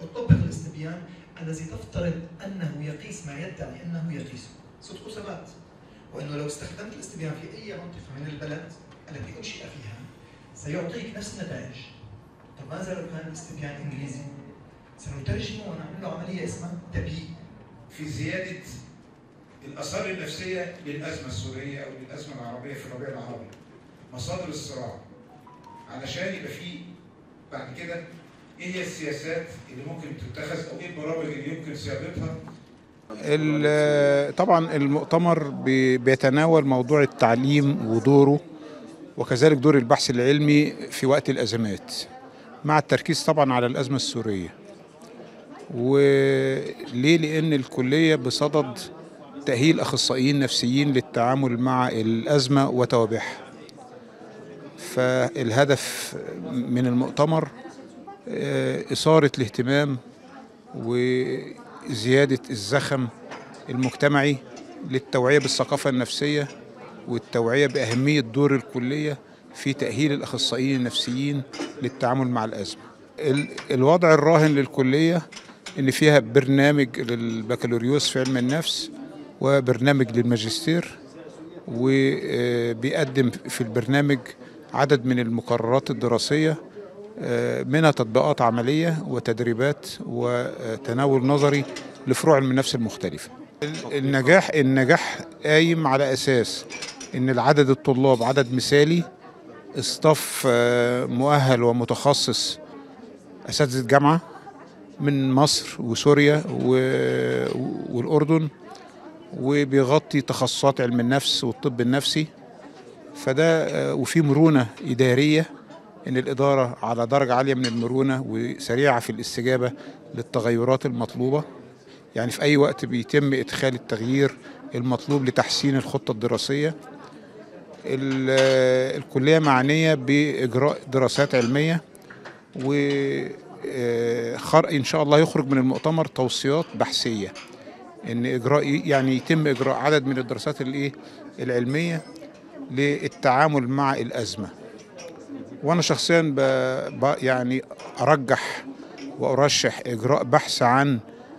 والطب الاستبيان الذي تفترض انه يقيس ما يدعي انه يقيسه صدق ثبات وانه لو استخدمت الاستبيان في اي منطقه من البلد التي انشئ فيها سيعطيك نفس النتائج طب ماذا لو كان الاستبيان انجليزي؟ سنترجمه ونعمل له عمليه اسمها تبييء في زياده الاثار النفسيه للازمه السوريه او للازمه العربيه في الربيع العربي مصادر الصراع علشان يبقى في بعد كده ايه هي السياسات اللي ممكن تتخذ او ايه البرامج اللي يمكن صياغتها ال- طبعا المؤتمر بي- بيتناول موضوع التعليم ودوره وكذلك دور البحث العلمي في وقت الأزمات مع التركيز طبعا على الأزمة السورية وليه لأن الكلية بصدد تأهيل أخصائيين نفسيين للتعامل مع الأزمة وتوابعها فالهدف من المؤتمر آه، إثارة الاهتمام وزيادة الزخم المجتمعي للتوعية بالثقافة النفسية والتوعية بأهمية دور الكلية في تأهيل الأخصائيين النفسيين للتعامل مع الأزمة ال- الوضع الراهن للكلية إن فيها برنامج للبكالوريوس في علم النفس وبرنامج للماجستير وبيقدم في البرنامج عدد من المقررات الدراسية آه، منها تطبيقات عملية وتدريبات وتناول نظري لفروع علم النفس المختلفة ال- النجاح النجاح قايم على أساس إن العدد الطلاب عدد مثالي اصطف آه، مؤهل ومتخصص أساتذة جامعة من مصر وسوريا و- والأردن وبيغطي تخصصات علم النفس والطب النفسي فده آه، وفي مرونة إدارية إن الإدارة على درجة عالية من المرونة وسريعة في الاستجابة للتغيرات المطلوبة يعني في أي وقت بيتم إدخال التغيير المطلوب لتحسين الخطة الدراسية ال- آه، الكلية معنية بإجراء دراسات علمية و آه، خر- إن شاء الله يخرج من المؤتمر توصيات بحثية ان اجراء يعني يتم اجراء عدد من الدراسات الايه العلميه للتعامل مع الازمه وانا شخصيا ب... ب... يعني ارجح وارشح اجراء بحث عن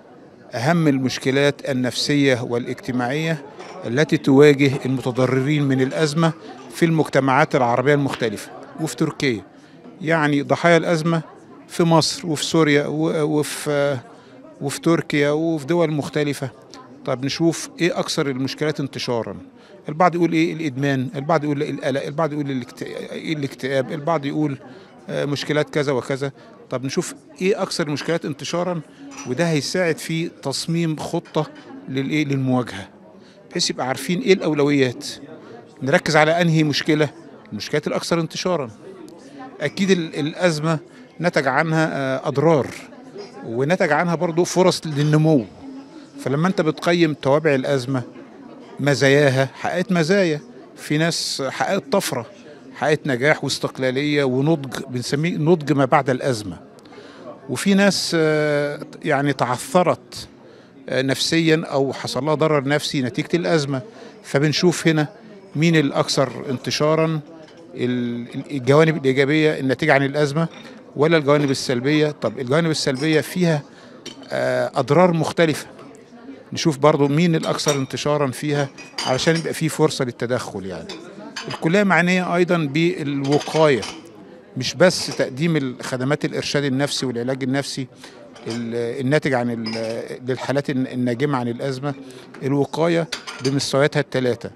اهم المشكلات النفسيه والاجتماعيه التي تواجه المتضررين من الازمه في المجتمعات العربيه المختلفه وفي تركيا يعني ضحايا الازمه في مصر وفي سوريا و- وفي وفي تركيا وفي دول مختلفة طب نشوف ايه اكثر المشكلات انتشارا البعض يقول ايه الادمان البعض يقول القلق البعض يقول الاكت- ايه الاكتئاب البعض يقول آه، مشكلات كذا وكذا طب نشوف ايه اكثر المشكلات انتشارا وده هيساعد في تصميم خطة للايه للمواجهة بحيث يبقى عارفين ايه الاولويات نركز على انهي مشكلة المشكلات الاكثر انتشارا اكيد ال- الازمة نتج عنها آه، اضرار ونتج عنها برضو فرص للنمو فلما انت بتقيم توابع الازمه مزاياها حققت مزايا في ناس حققت طفره حققت نجاح واستقلاليه ونضج بنسميه نضج ما بعد الازمه وفي ناس آه، يعني تعثرت آه، نفسيا او حصل لها ضرر نفسي نتيجه الازمه فبنشوف هنا مين الاكثر انتشارا ال- الجوانب الايجابيه الناتجه عن الازمه ولا الجوانب السلبيه طب الجوانب السلبيه فيها آه، اضرار مختلفه نشوف برضو مين الاكثر انتشارا فيها علشان يبقى في فرصه للتدخل يعني الكليه معنيه ايضا بالوقايه مش بس تقديم الخدمات الارشاد النفسي والعلاج النفسي ال- الناتج عن ال- للحالات الن- الناجمه عن الازمه الوقايه بمستوياتها الثلاثه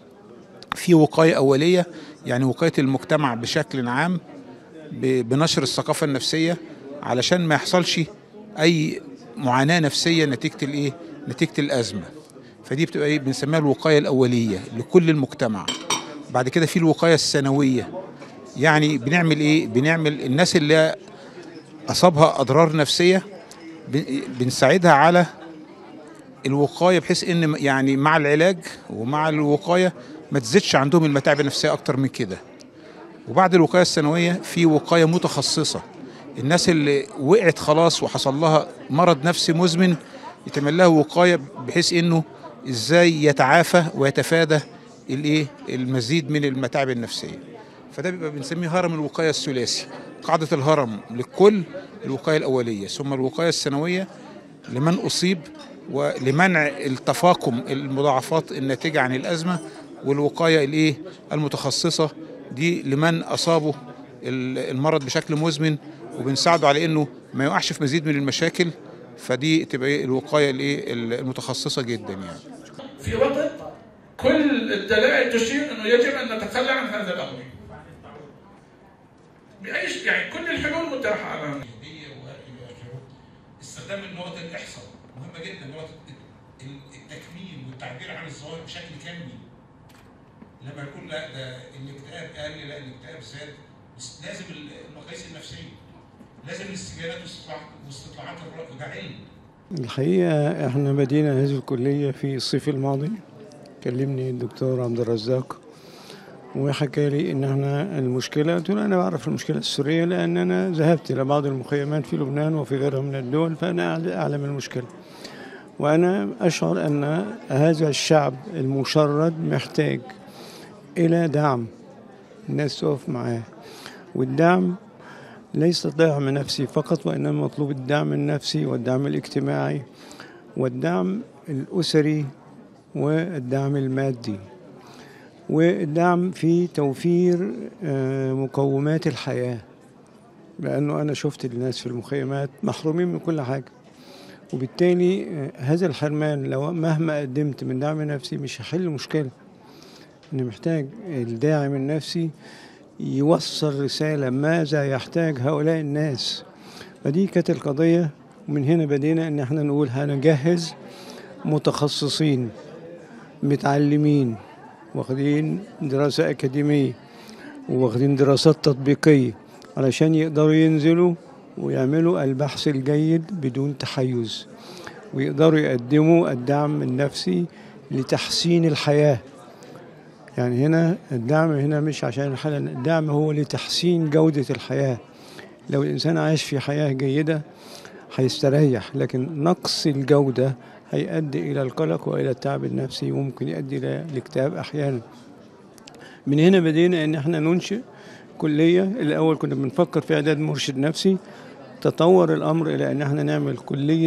في وقايه اوليه يعني وقايه المجتمع بشكل عام ب- بنشر الثقافه النفسيه علشان ما يحصلش اي معاناه نفسيه نتيجه الايه نتيجه الازمه فدي بتبقى ايه بنسميها الوقايه الاوليه لكل المجتمع بعد كده في الوقايه السنويه يعني بنعمل ايه بنعمل الناس اللي اصابها اضرار نفسيه بن- بنساعدها على الوقايه بحيث ان يعني مع العلاج ومع الوقايه ما تزيدش عندهم المتاعب النفسيه اكتر من كده وبعد الوقايه السنويه في وقايه متخصصه الناس اللي وقعت خلاص وحصل لها مرض نفسي مزمن يتعمل لها وقايه بحيث انه ازاي يتعافى ويتفادى الايه المزيد من المتاعب النفسيه فده بيبقى بنسميه هرم الوقايه الثلاثي قاعدة الهرم للكل الوقاية الأولية ثم الوقاية السنوية لمن أصيب ولمنع التفاقم المضاعفات الناتجة عن الأزمة والوقاية الإيه المتخصصة دي لمن أصابه المرض بشكل مزمن وبنساعده على إنه ما يقعش في مزيد من المشاكل فدي تبقى إيه الوقاية الإيه المتخصصة جدا يعني في وقت كل الدلائل تشير انه يجب ان نتخلى عن هذا الامر. باي شيء يعني كل الحلول متاحه امامنا. استخدام نقط الاحصاء مهمه جدا نقط التكميل والتعبير عن الظواهر بشكل كمي. لما يكون لا ده الاكتئاب قل لا الاكتئاب زاد بس لازم المقاييس النفسيه لازم الاستبيانات واستطلاعات الراي وده علم. الحقيقة احنا بدينا هذه الكلية في الصيف الماضي كلمني الدكتور عبد الرزاق وحكى لي ان احنا المشكلة قلت له انا بعرف المشكلة السورية لان انا ذهبت الى بعض المخيمات في لبنان وفي غيرها من الدول فانا اعلم المشكلة وانا اشعر ان هذا الشعب المشرد محتاج الى دعم الناس تقف معاه والدعم ليس دعم نفسي فقط وإنما مطلوب الدعم النفسي والدعم الاجتماعي والدعم الأسري والدعم المادي والدعم في توفير مقومات الحياة لأنه أنا شفت الناس في المخيمات محرومين من كل حاجة وبالتالي هذا الحرمان لو مهما قدمت من دعم نفسي مش هيحل مشكلة أنا محتاج الداعم النفسي يوصل رسالة ماذا يحتاج هؤلاء الناس فدي كانت القضية ومن هنا بدينا ان احنا نقول هنجهز متخصصين متعلمين واخدين دراسة أكاديمية واخدين دراسات تطبيقية علشان يقدروا ينزلوا ويعملوا البحث الجيد بدون تحيز ويقدروا يقدموا الدعم النفسي لتحسين الحياه يعني هنا الدعم هنا مش عشان الحالة الدعم هو لتحسين جودة الحياة لو الإنسان عايش في حياة جيدة هيستريح لكن نقص الجودة هيؤدي إلى القلق وإلى التعب النفسي وممكن يؤدي إلى الاكتئاب أحيانا من هنا بدينا إن احنا ننشئ كلية الأول كنا بنفكر في إعداد مرشد نفسي تطور الأمر إلى أن احنا نعمل كلية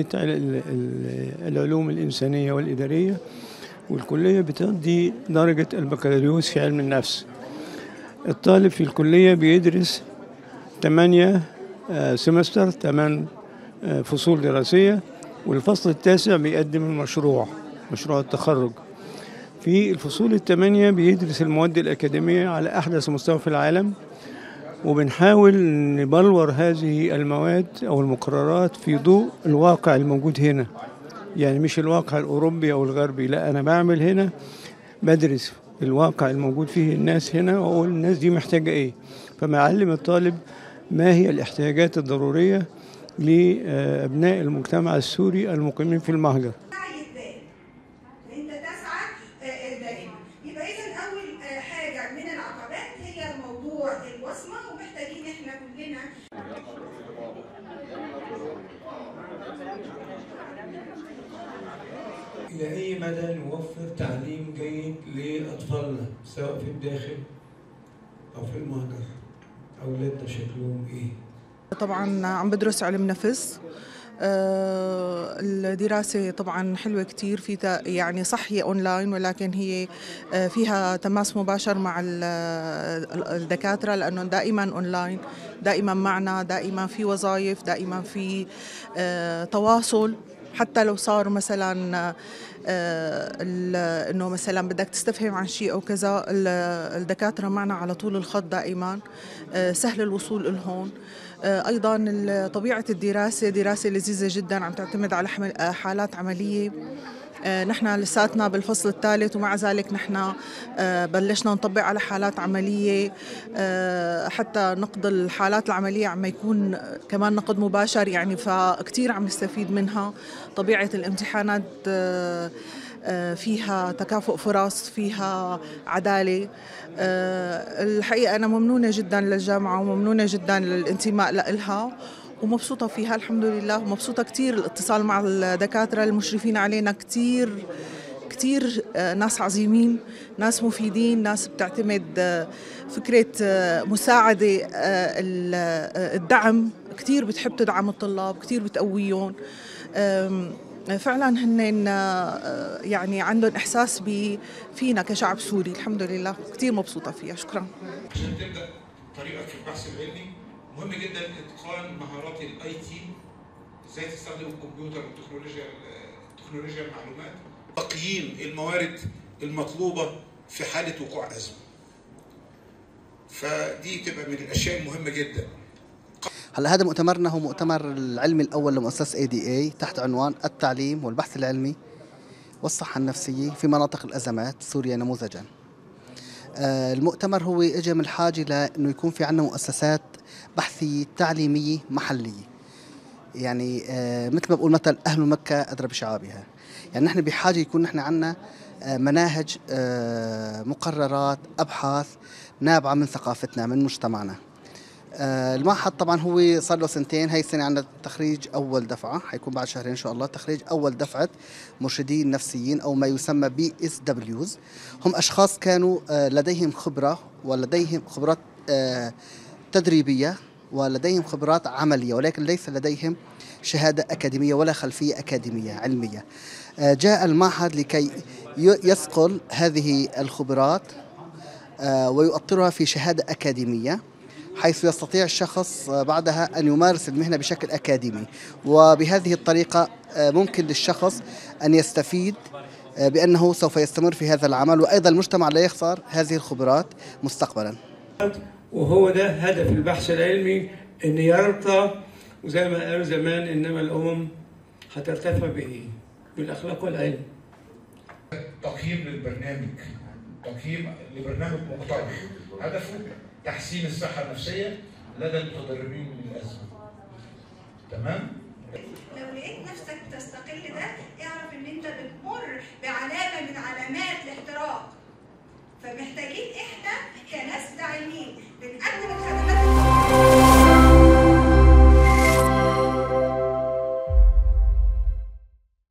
العلوم الإنسانية والإدارية والكلية بتدي درجة البكالوريوس في علم النفس الطالب في الكلية بيدرس ثمانية سمستر ثمان فصول دراسية والفصل التاسع بيقدم المشروع مشروع التخرج في الفصول الثمانية بيدرس المواد الأكاديمية على أحدث مستوى في العالم وبنحاول نبلور هذه المواد أو المقررات في ضوء الواقع الموجود هنا يعني مش الواقع الأوروبي أو الغربي لا أنا بعمل هنا بدرس الواقع الموجود فيه الناس هنا وأقول الناس دي محتاجة إيه فمعلم الطالب ما هي الاحتياجات الضرورية لأبناء المجتمع السوري المقيمين في المهجر انت تسعى دائما يبقى اذا اول حاجه من العقبات هي موضوع الوصمه ومحتاجين احنا كلنا إلى أي مدى نوفر تعليم جيد لأطفالنا سواء في الداخل أو في المهجر أولادنا شكلهم إيه؟ طبعا عم بدرس علم نفس آه الدراسة طبعا حلوة كتير في يعني صح هي أونلاين ولكن هي آه فيها تماس مباشر مع الدكاترة لأنه دائما أونلاين دائما معنا دائما في وظائف دائما في آه تواصل حتى لو صار مثلا انه مثلا بدك تستفهم عن شيء او كذا الدكاتره معنا على طول الخط دائما سهل الوصول لهون ايضا طبيعه الدراسه دراسه لذيذه جدا عم تعتمد على حالات عمليه نحن لساتنا بالفصل الثالث ومع ذلك نحن بلشنا نطبق على حالات عملية حتى نقد الحالات العملية عم يكون كمان نقد مباشر يعني فكتير عم نستفيد منها طبيعة الامتحانات فيها تكافؤ فرص فيها عدالة الحقيقة أنا ممنونة جدا للجامعة وممنونة جدا للانتماء لإلها ومبسوطة فيها الحمد لله ومبسوطة كتير الاتصال مع الدكاترة المشرفين علينا كتير كتير آه، ناس عظيمين ناس مفيدين ناس بتعتمد آه، فكرة آه، مساعدة آه، ال- آه، الدعم كتير بتحب تدعم الطلاب كتير بتقويهم آم، فعلا هن آه، يعني عندهم احساس ب- فينا كشعب سوري الحمد لله كثير مبسوطه فيها شكرا عشان تبدا طريقك في البحث العلمي مهم جدا اتقان مهارات الاي تي ازاي تستخدم الكمبيوتر والتكنولوجيا تكنولوجيا المعلومات تقييم الموارد المطلوبه في حاله وقوع ازمه فدي تبقى من الاشياء المهمه جدا هلا هذا مؤتمرنا هو مؤتمر العلمي الاول لمؤسسه اي دي اي تحت عنوان التعليم والبحث العلمي والصحه النفسيه في مناطق الازمات سوريا نموذجا. آه، المؤتمر هو اجى من الحاجه لانه يكون في عندنا مؤسسات بحثيه تعليميه محليه. يعني آه، مثل ما بقول مثل اهل مكه ادرى بشعابها. يعني نحن بحاجه يكون نحن عندنا آه، مناهج آه، مقررات ابحاث نابعه من ثقافتنا من مجتمعنا. آه، المعهد طبعا هو صار له سنتين هاي السنه عندنا تخريج اول دفعه حيكون بعد شهرين ان شاء الله تخريج اول دفعه مرشدين نفسيين او ما يسمى بي اس دبليوز هم اشخاص كانوا آه، لديهم خبره ولديهم خبرات آه، تدريبيه ولديهم خبرات عمليه ولكن ليس لديهم شهاده اكاديميه ولا خلفيه اكاديميه علميه آه، جاء المعهد لكي ي- يصقل هذه الخبرات آه، ويؤطرها في شهاده اكاديميه حيث يستطيع الشخص آه، بعدها ان يمارس المهنه بشكل اكاديمي وبهذه الطريقه آه، ممكن للشخص ان يستفيد آه، بانه سوف يستمر في هذا العمل وايضا المجتمع لا يخسر هذه الخبرات مستقبلا وهو ده هدف البحث العلمي ان يرقى وزي ما قالوا زمان انما الامم هترتفع بايه؟ بالاخلاق والعلم. تقييم للبرنامج تقييم لبرنامج مقترح هدفه تحسين الصحه النفسيه لدى المتضررين من الازمه تمام لو لقيت نفسك تستقل ده اعرف ان انت بتمر بعلامه من علامات الاحتراق فمحتاجين احنا